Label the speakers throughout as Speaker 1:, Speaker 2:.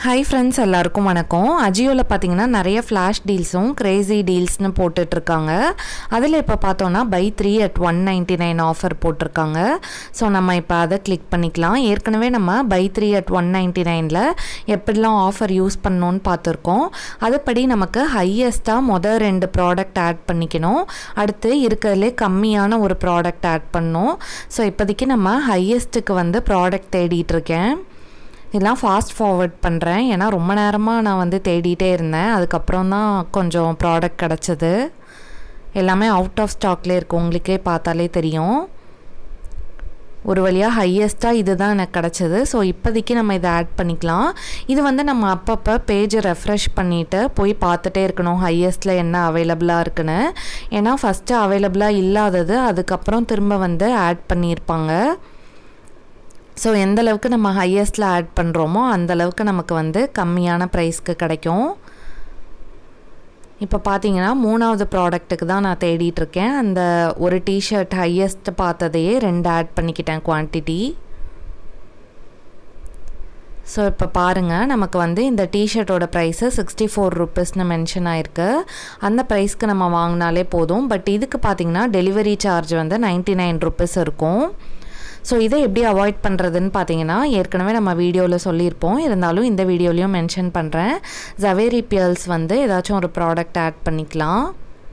Speaker 1: hi friends எல்லாருக்கும் வணக்கம் அஜியோவில் பார்த்தீங்கன்னா நிறைய ஃப்ளாஷ் டீல்ஸும் கிரேசி டீல்ஸ்னு போட்டுட்ருக்காங்க அதில் இப்போ பார்த்தோன்னா buy three at one ninety nine offer போட்டிருக்காங்க ஸோ நம்ம இப்போ அதை கிளிக் பண்ணிக்கலாம் ஏற்கனவே நம்ம buy three at one ninety நைனில் எப்படிலாம் ஆஃபர் யூஸ் பண்ணணும்னு பார்த்துருக்கோம் அதுபடி நமக்கு ஹையஸ்ட்டாக மொதல் ரெண்டு ப்ராடக்ட் ஆட் பண்ணிக்கணும் அடுத்து இருக்கிறதுலே கம்மியான ஒரு ப்ராடக்ட் ஆட் பண்ணணும் ஸோ இப்போதைக்கு நம்ம ஹையஸ்ட்டுக்கு வந்து ப்ராடக்ட் தேடிட்டு இருக்கேன் இதெல்லாம் ஃபாஸ்ட் ஃபார்வர்ட் பண்ணுறேன் ஏன்னா ரொம்ப நேரமாக நான் வந்து தேடிட்டே இருந்தேன் அதுக்கப்புறம் தான் கொஞ்சம் ப்ராடக்ட் கிடச்சிது எல்லாமே அவுட் ஆஃப் ஸ்டாக்லேயே இருக்குது உங்களுக்கே பார்த்தாலே தெரியும் ஒரு வழியாக ஹையஸ்ட்டாக இது தான் எனக்கு கிடச்சிது ஸோ இப்போதைக்கு நம்ம இதை ஆட் பண்ணிக்கலாம் இது வந்து நம்ம அப்பப்போ பேஜை ரெஃப்ரெஷ் பண்ணிவிட்டு போய் பார்த்துட்டே இருக்கணும் ஹையஸ்ட்டில் என்ன அவைலபிளாக இருக்குன்னு ஏன்னா ஃபஸ்ட்டு அவைலபிளாக இல்லாதது அதுக்கப்புறம் திரும்ப வந்து ஆட் பண்ணியிருப்பாங்க ஸோ எந்த அளவுக்கு நம்ம ஹையஸ்ட்டில் ஆட் பண்ணுறோமோ அந்தளவுக்கு நமக்கு வந்து கம்மியான ப்ரைஸ்க்கு கிடைக்கும் இப்போ பார்த்தீங்கன்னா மூணாவது ப்ராடக்ட்டுக்கு தான் நான் தேடிட்டுருக்கேன் அந்த ஒரு டிஷர்ட் ஹையஸ்ட் பார்த்ததையே ரெண்டு ஆட் பண்ணிக்கிட்டேன் குவான்டிட்டி ஸோ இப்போ பாருங்கள் நமக்கு வந்து இந்த டிஷர்ட்டோட ப்ரைஸு சிக்ஸ்டி ஃபோர் ருப்பீஸ்னு மென்ஷன் ஆயிருக்கு அந்த ப்ரைஸ்க்கு நம்ம வாங்கினாலே போதும் பட் இதுக்கு பார்த்தீங்கன்னா டெலிவரி சார்ஜ் வந்து நைன்ட்டி நைன் ருப்பீஸ் இருக்கும் ஸோ இதை எப்படி அவாய்ட் பண்ணுறதுன்னு பார்த்தீங்கன்னா ஏற்கனவே நம்ம வீடியோவில் சொல்லியிருப்போம் இருந்தாலும் இந்த வீடியோலையும் மென்ஷன் பண்ணுறேன் ஜவேரி பியல்ஸ் வந்து ஏதாச்சும் ஒரு ப்ராடக்ட் ஆட் பண்ணிக்கலாம்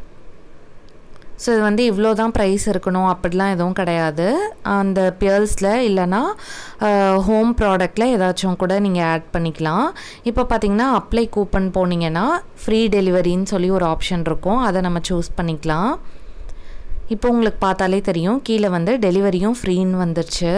Speaker 1: ஸோ இது வந்து இவ்வளோ தான் ப்ரைஸ் இருக்கணும் அப்படிலாம் எதுவும் கிடையாது அந்த பியர்ஸில் இல்லைனா ஹோம் ப்ராடக்டில் ஏதாச்சும் கூட நீங்கள் ஆட் பண்ணிக்கலாம் இப்போ பார்த்தீங்கன்னா அப்ளை கூப்பன் போனீங்கன்னா ஃப்ரீ டெலிவரின்னு சொல்லி ஒரு ஆப்ஷன் இருக்கும் அதை நம்ம சூஸ் பண்ணிக்கலாம் இப்போ உங்களுக்கு பார்த்தாலே தெரியும் கீழே வந்து டெலிவரியும் ஃப்ரீன்னு வந்துருச்சு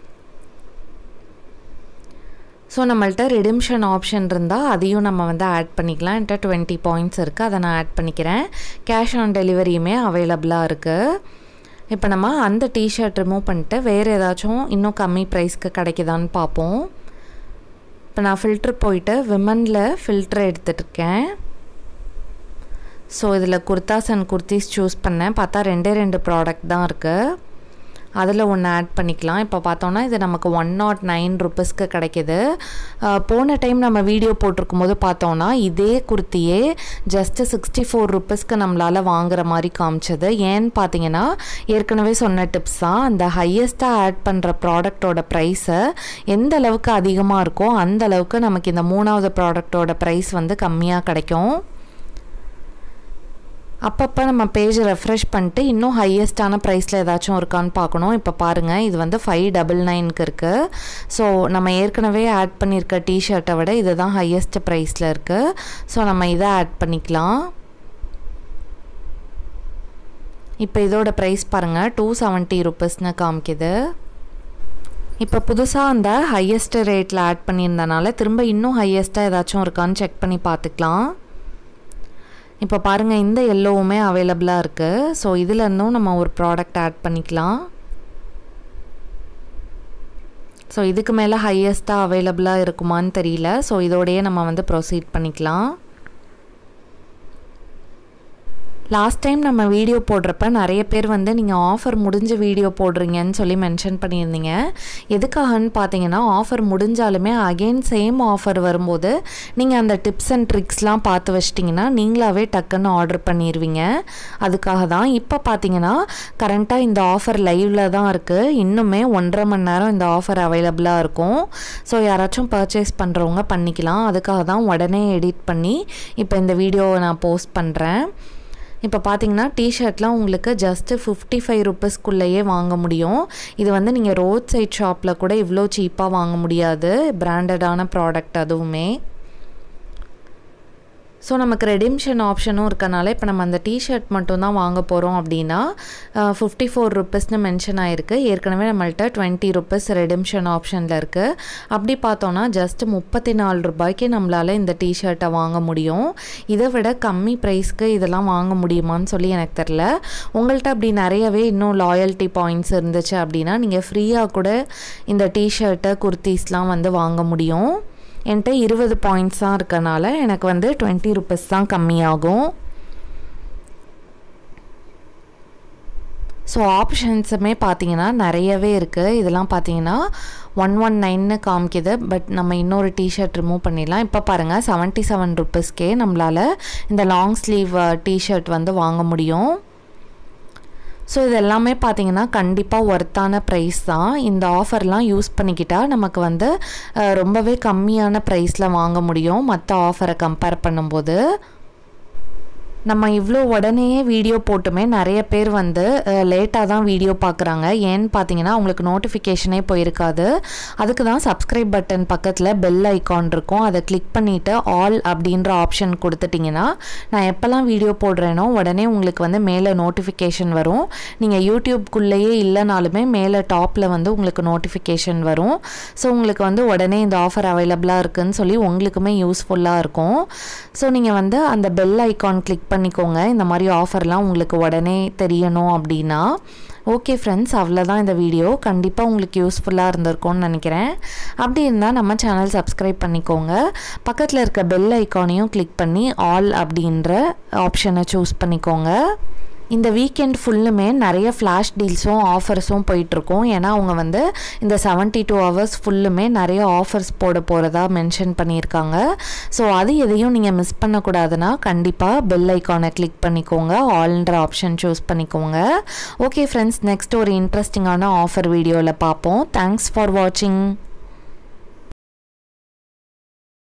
Speaker 1: ஸோ நம்மள்ட்ட ரிடிம்ஷன் ஆப்ஷன் இருந்தால் அதையும் நம்ம வந்து ஆட் பண்ணிக்கலாம் என்கிட்ட டுவெண்ட்டி பாயிண்ட்ஸ் இருக்குது அதை நான் ஆட் பண்ணிக்கிறேன் கேஷ் ஆன் டெலிவரியுமே அவைலபிளாக இருக்குது இப்போ நம்ம அந்த டிஷர்ட் ரிமூவ் பண்ணிட்டு வேறு ஏதாச்சும் இன்னும் கம்மி ப்ரைஸ்க்கு கிடைக்குதான்னு பார்ப்போம் இப்போ நான் ஃபில்ட்ரு போயிட்டு விமனில் ஃபில்ட்ரு எடுத்துகிட்ருக்கேன் ஸோ இதில் குர்தாஸ் அண்ட் குர்த்திஸ் சூஸ் பண்ணேன் பார்த்தா ரெண்டே ரெண்டு ப்ராடக்ட் தான் இருக்குது அதில் ஒன்று ஆட் பண்ணிக்கலாம் இப்போ பார்த்தோன்னா இது நமக்கு ஒன் நாட் நைன் ருப்பீஸ்க்கு கிடைக்கிது போன டைம் நம்ம வீடியோ போட்டிருக்கும் போது பார்த்தோன்னா இதே குர்த்தியே ஜஸ்ட்டு சிக்ஸ்டி ஃபோர் ருப்பீஸ்க்கு நம்மளால் வாங்குற மாதிரி காமிச்சது ஏன்னு பார்த்தீங்கன்னா ஏற்கனவே சொன்ன டிப்ஸ் தான் அந்த ஹையஸ்ட்டாக ஆட் பண்ணுற ப்ராடக்டோட ப்ரைஸை எந்த அளவுக்கு அதிகமாக இருக்கோ அந்த அளவுக்கு நமக்கு இந்த மூணாவது ப்ராடக்டோட ப்ரைஸ் வந்து கம்மியாக கிடைக்கும் அப்பப்போ நம்ம பேஜ் ரெஃப்ரெஷ் பண்ணிட்டு இன்னும் ஹையஸ்ட்டான ப்ரைஸில் ஏதாச்சும் இருக்கான்னு பார்க்கணும் இப்போ பாருங்கள் இது வந்து ஃபைவ் டபுள் நைனுக்கு இருக்குது ஸோ நம்ம ஏற்கனவே ஆட் பண்ணியிருக்க டிஷர்ட்டை விட இது தான் ஹையஸ்ட் ப்ரைஸில் இருக்குது ஸோ நம்ம இதை ஆட் பண்ணிக்கலாம் இப்போ இதோட ப்ரைஸ் பாருங்கள் டூ செவன்ட்டி ருப்பீஸ்னு காமிக்குது இப்போ புதுசாக அந்த ஹையஸ்ட் ரேட்டில் ஆட் பண்ணியிருந்தனால திரும்ப இன்னும் ஹையஸ்ட்டாக ஏதாச்சும் இருக்கான்னு செக் பண்ணி பார்த்துக்கலாம் இப்போ பாருங்கள் இந்த எல்லோவுமே அவைலபிளாக இருக்குது ஸோ இதுலேருந்தும் நம்ம ஒரு ப்ராடக்ட் ஆட் பண்ணிக்கலாம் ஸோ இதுக்கு மேலே ஹையஸ்ட்டாக அவைலபிளாக இருக்குமான்னு தெரியல ஸோ இதோடையே நம்ம வந்து ப்ரொசீட் பண்ணிக்கலாம் லாஸ்ட் டைம் நம்ம வீடியோ போடுறப்ப நிறைய பேர் வந்து நீங்கள் ஆஃபர் முடிஞ்ச வீடியோ போடுறீங்கன்னு சொல்லி மென்ஷன் பண்ணியிருந்தீங்க எதுக்காகன்னு பார்த்தீங்கன்னா ஆஃபர் முடிஞ்சாலுமே அகெயின் சேம் ஆஃபர் வரும்போது நீங்கள் அந்த டிப்ஸ் அண்ட் ட்ரிக்ஸ்லாம் பார்த்து வச்சிட்டிங்கன்னா நீங்களாவே டக்குன்னு ஆர்டர் பண்ணிடுவீங்க அதுக்காக தான் இப்போ பார்த்தீங்கன்னா கரண்ட்டாக இந்த ஆஃபர் லைவில் தான் இருக்குது இன்னுமே ஒன்றரை மணி நேரம் இந்த ஆஃபர் அவைலபிளாக இருக்கும் ஸோ யாராச்சும் பர்ச்சேஸ் பண்ணுறவங்க பண்ணிக்கலாம் அதுக்காக தான் உடனே எடிட் பண்ணி இப்போ இந்த வீடியோவை நான் போஸ்ட் பண்ணுறேன் இப்போ பார்த்தீங்கன்னா டிஷர்ட்லாம் உங்களுக்கு ஜஸ்ட்டு ஃபிஃப்டி ஃபைவ் ருப்பீஸ்க்குள்ளேயே வாங்க முடியும் இது வந்து நீங்கள் ரோட் சைட் ஷாப்பில் கூட இவ்வளோ சீப்பாக வாங்க முடியாது பிராண்டடான ப்ராடக்ட் அதுவுமே ஸோ நமக்கு ரெடிம்ஷன் ஆப்ஷனும் இருக்கனால இப்போ நம்ம அந்த டிஷர்ட் மட்டும் தான் வாங்க போகிறோம் அப்படின்னா ஃபிஃப்டி ஃபோர் ருப்பீஸ்னு மென்ஷன் ஆகிருக்கு ஏற்கனவே நம்மள்ட்ட டுவெண்ட்டி ருப்பீஸ் ரெடிம்ஷன் ஆப்ஷனில் இருக்குது அப்படி பார்த்தோன்னா ஜஸ்ட் முப்பத்தி நாலு ரூபாய்க்கு நம்மளால் இந்த டிஷர்ட்டை வாங்க முடியும் இதை விட கம்மி ப்ரைஸ்க்கு இதெல்லாம் வாங்க முடியுமான்னு சொல்லி எனக்கு தெரில உங்கள்கிட்ட அப்படி நிறையவே இன்னும் லாயல்ட்டி பாயிண்ட்ஸ் இருந்துச்சு அப்படின்னா நீங்கள் ஃப்ரீயாக கூட இந்த டிஷர்ட்டை குர்த்திஸ்லாம் வந்து வாங்க முடியும் என்கிட்ட இருபது பாயிண்ட்ஸ் தான் இருக்கனால எனக்கு வந்து டுவெண்ட்டி ருப்பீஸ் தான் கம்மியாகும் ஸோ ஆப்ஷன்ஸுமே பார்த்தீங்கன்னா நிறையவே இருக்குது இதெல்லாம் பார்த்தீங்கன்னா ஒன் ஒன் நைன்னு காமிக்குது பட் நம்ம இன்னொரு டிஷர்ட் ரிமூவ் பண்ணிடலாம் இப்போ பாருங்கள் செவன்ட்டி செவன் ருப்பீஸ்க்கே நம்மளால் இந்த லாங் ஸ்லீவ் டிஷர்ட் வந்து வாங்க முடியும் ஸோ இது எல்லாமே பார்த்தீங்கன்னா கண்டிப்பாக ஒர்த்தான ப்ரைஸ் தான் இந்த ஆஃபர்லாம் யூஸ் பண்ணிக்கிட்டால் நமக்கு வந்து ரொம்பவே கம்மியான ப்ரைஸில் வாங்க முடியும் மற்ற ஆஃபரை கம்பேர் பண்ணும்போது நம்ம இவ்வளோ உடனேயே வீடியோ போட்டுமே நிறைய பேர் வந்து லேட்டாக தான் வீடியோ பார்க்குறாங்க ஏன்னு பார்த்தீங்கன்னா அவங்களுக்கு நோட்டிஃபிகேஷனே போயிருக்காது அதுக்கு தான் சப்ஸ்கிரைப் பட்டன் பக்கத்தில் பெல் ஐக்கான் இருக்கும் அதை கிளிக் பண்ணிவிட்டு ஆல் அப்படின்ற ஆப்ஷன் கொடுத்துட்டிங்கன்னா நான் எப்போல்லாம் வீடியோ போடுறேனோ உடனே உங்களுக்கு வந்து மேலே நோட்டிஃபிகேஷன் வரும் நீங்கள் யூடியூப்குள்ளேயே இல்லைனாலுமே மேலே டாப்பில் வந்து உங்களுக்கு நோட்டிஃபிகேஷன் வரும் ஸோ உங்களுக்கு வந்து உடனே இந்த ஆஃபர் அவைலபிளாக இருக்குதுன்னு சொல்லி உங்களுக்குமே யூஸ்ஃபுல்லாக இருக்கும் ஸோ நீங்கள் வந்து அந்த பெல் ஐக்கான் கிளிக் பண்ணிக்கோங்க இந்த மாதிரி ஆஃபர்லாம் உங்களுக்கு உடனே தெரியணும் அப்படின்னா ஓகே ஃப்ரெண்ட்ஸ் அவ்வளோதான் இந்த வீடியோ கண்டிப்பாக உங்களுக்கு யூஸ்ஃபுல்லாக இருந்திருக்கும்னு நினைக்கிறேன் அப்படி இருந்தால் நம்ம சேனல் சப்ஸ்கிரைப் பண்ணிக்கோங்க பக்கத்தில் இருக்க பெல் ஐக்கானையும் கிளிக் பண்ணி ஆல் அப்படின்ற ஆப்ஷனை சூஸ் பண்ணிக்கோங்க இந்த வீக்கெண்ட் ஃபுல்லுமே நிறைய ஃப்ளாஷ் டீல்ஸும் ஆஃபர்ஸும் போயிட்டுருக்கோம் ஏன்னா அவங்க வந்து இந்த செவன்ட்டி டூ ஹவர்ஸ் ஃபுல்லுமே நிறைய ஆஃபர்ஸ் போட போகிறதா மென்ஷன் பண்ணியிருக்காங்க ஸோ அது எதையும் நீங்கள் மிஸ் பண்ணக்கூடாதுன்னா கண்டிப்பாக பெல் ஐக்கானை கிளிக் பண்ணிக்கோங்க ஆல்ன்ற ஆப்ஷன் சூஸ் பண்ணிக்கோங்க ஓகே ஃப்ரெண்ட்ஸ் நெக்ஸ்ட் ஒரு இன்ட்ரெஸ்டிங்கான ஆஃபர் வீடியோவில் பார்ப்போம் தேங்க்ஸ் ஃபார் வாட்சிங்